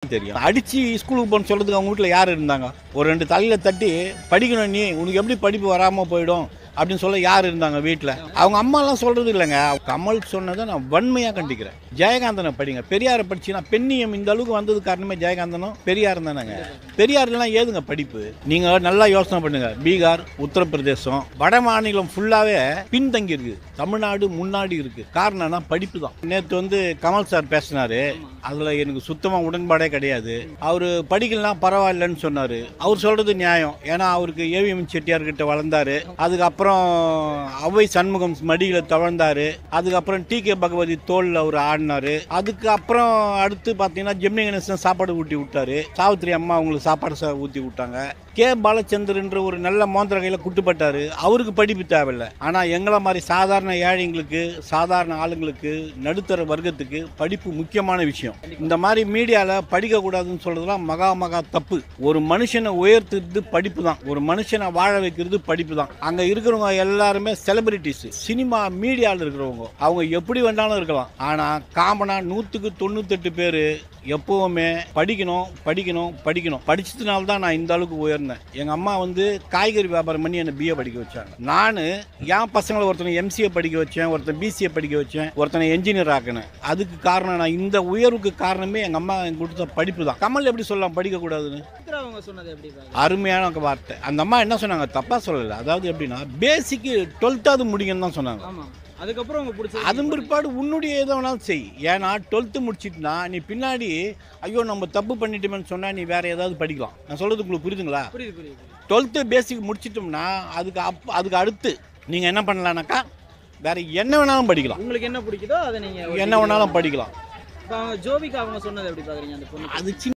தான் தெரியும் அடிச்சு ஸ்கூலுக்கு போகணும்னு சொல்றதுக்கு அவங்க வீட்டில் யார் இருந்தாங்க ஒரு ரெண்டு தலையில தட்டி படிக்கணும் நீ உனக்கு எப்படி படிப்பு வராமல் போயிடும் அப்படின்னு சொல்ல யார் இருந்தாங்க வீட்டில் அவங்க அம்மாலாம் சொல்றது இல்லைங்க கமல் சொன்னதை நான் வன்மையாக கண்டிக்கிறேன் ஜெயகாந்தனை படிங்க பெரியாரை படிச்சுன்னா பெண்ணியம் இந்த அளவுக்கு வந்தது காரணமே ஜெயகாந்தனும் பெரியார் தானேங்க பெரியார்லாம் ஏதுங்க படிப்பு நீங்க நல்லா யோசனை பண்ணுங்க பீகார் உத்தரப்பிரதேசம் வட மாநிலம் ஃபுல்லாவே பின்தங்கி இருக்கு தமிழ்நாடு முன்னாடி இருக்கு காரணம்னா படிப்பு தான் நேற்று வந்து கமல் சார் பேசினாரு அதுல எனக்கு சுத்தமா உடன்பாடே கிடையாது அவரு படிக்கலாம் பரவாயில்லன்னு சொன்னாரு அவர் சொல்றது நியாயம் ஏன்னா அவருக்கு ஏவிஎம் செட்டியார் கிட்ட வளர்ந்தாரு அதுக்கப்புறம் அவ்வை சண்முகம் மடியில தவழ்ந்தாரு அதுக்கப்புறம் டி கே பகவதி தோல்ல அவர் ஆடினாரு அதுக்கப்புறம் அடுத்து பார்த்தீங்கன்னா ஜெமினி கணேசன் சாப்பாடு ஊட்டி விட்டாரு சாவித்திரி அம்மா அவங்களுக்கு சாப்பாடு சா- ஊட்டி விட்டாங்க கே பாலச்சந்திரன்ற ஒரு நல்ல மோந்திர கையில குட்டுப்பட்டாரு அவருக்கு படிப்பு தேவையில்லை ஆனா எங்களை மாதிரி சாதாரண ஏழைங்களுக்கு சாதாரண ஆளுங்களுக்கு நடுத்தர வர்க்கத்துக்கு படிப்பு முக்கியமான விஷயம் இந்த மாதிரி மீடியால படிக்க கூடாதுன்னு சொல்றதுலாம் மகா மகா தப்பு ஒரு மனுஷனை உயர்த்துறது படிப்பு தான் ஒரு மனுஷனை வாழ வைக்கிறது படிப்பு தான் அங்க இருக்கிறவங்க எல்லாருமே செலிபிரிட்டிஸ் சினிமா மீடியாவில் இருக்கிறவங்க அவங்க எப்படி வேணாலும் இருக்கலாம் ஆனா காமனா நூத்துக்கு தொண்ணூத்தெட்டு பேர் எப்பவுமே படிக்கணும் படிக்கணும் படிக்கணும் படிச்சதுனால தான் நான் இந்த அளவுக்கு உயர்ந்தேன் எங்க அம்மா வந்து காய்கறி வியாபாரம் பண்ணி என்னை பிஏ படிக்க வச்சாங்க நான் என் பசங்களை ஒருத்தனை எம்சிஏ படிக்க வச்சேன் ஒருத்தன் பிசிஏ படிக்க வச்சேன் ஒருத்தனை என்ஜினியர் ஆக்கினேன் அதுக்கு காரணம் நான் இந்த உயர்வுக்கு காரணமே எங்க அம்மா எனக்கு கொடுத்த படிப்பு தான் கமல் எப்படி சொல்லலாம் படிக்க கூடாதுன்னு அவங்க சொன்னது எப்படி பாக்குறீங்க? அருமையான வார்த்தை அந்த அம்மா என்ன சொன்னாங்க தப்பா சொல்லல அதாவது எப்படின்னா பேசிக்கு டுவெல்த்தாவது முடிங்கன்னு தான் சொன்னாங்க ஆமா அதுக்கப்புறம் உங்க பிடிச்ச அதன் பிற்பாடு உன்னுடைய எதை வேணாலும் செய் ஏன்னா டுவெல்த்து முடிச்சிட்டுனா நீ பின்னாடி ஐயோ நம்ம தப்பு பண்ணிட்டோமேன்னு சொன்னா நீ வேற ஏதாவது படிக்கலாம் நான் சொல்றது உங்களுக்கு புரியுதுங்களா புரியுது புரியுது டுவெல்த்து பேசிக் முடிச்சிட்டோம்னா அதுக்கு அப் அதுக்கு அடுத்து நீங்கள் என்ன பண்ணலான்னாக்கா வேற என்ன வேணாலும் படிக்கலாம் உங்களுக்கு என்ன பிடிக்குதோ அதை நீங்க என்ன வேணாலும் படிக்கலாம் இப்ப அவங்க ஜோபிகா அவங்க சொன்னது எப்படி பாக்குறீங்க அந்த பொண்ணு அது சின்ன